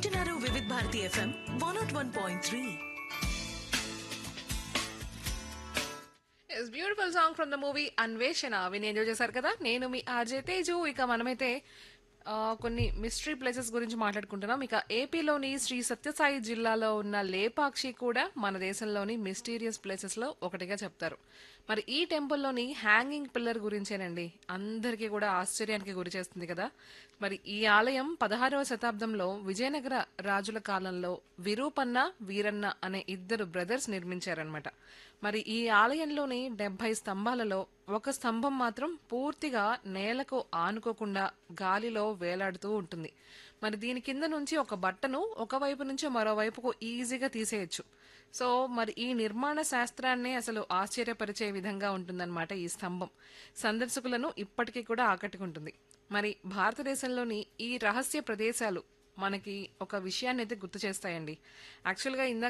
వింటున్నారు Vividh Bharati F M one not one point three it's beautiful song from the movie Anveshana విని enjoy చేశారు కదా నేను మీ ఆర్జే తేజు ఇక మనమైతే ఆ, కొన్ని మిస్టరీ ప్లేసెస్ గురించి మాట్లాడుకుంటున్నాం ఇక ఏపీలోని శ్రీ సత్యసాయి జిల్లాలో ఉన్న లేపాక్షి కూడా మన దేశంలోని మిస్టీరియస్ ప్లేసెస్ లో ఒకటిగా చెప్తారు మరి ఈ టెంపుల్లోని హ్యాంగింగ్ పిల్లర్ గురించేనండి అందరికీ కూడా ఆశ్చర్యానికి గురి చేస్తుంది కదా మరి ఈ ఆలయం పదహారవ శతాబ్దంలో విజయనగర రాజుల కాలంలో విరూపన్న వీరన్న అనే ఇద్దరు బ్రదర్స్ నిర్మించారనమాట మరి ఈ ఆలయంలోని డెబ్బై స్తంభాలలో ఒక స్తంభం మాత్రం పూర్తిగా నేలకు ఆనుకోకుండా గాలిలో వేలాడుతూ ఉంటుంది మరి దీని కింద నుంచి ఒక బట్టను ఒక వైపు నుంచి మరోవైపుకు ఈజీగా తీసేయచ్చు సో మరి ఈ నిర్మాణ శాస్త్రాన్ని అసలు ఆశ్చర్యపరిచే విధంగా ఉంటుందన్నమాట ఈ స్తంభం సందర్శకులను ఇప్పటికీ కూడా ఆకట్టుకుంటుంది మరి భారతదేశంలోని ఈ రహస్య ప్రదేశాలు మనకి ఒక విషయాన్ని అయితే గుర్తు చేస్తాయండి యాక్చువల్గా ఇందాక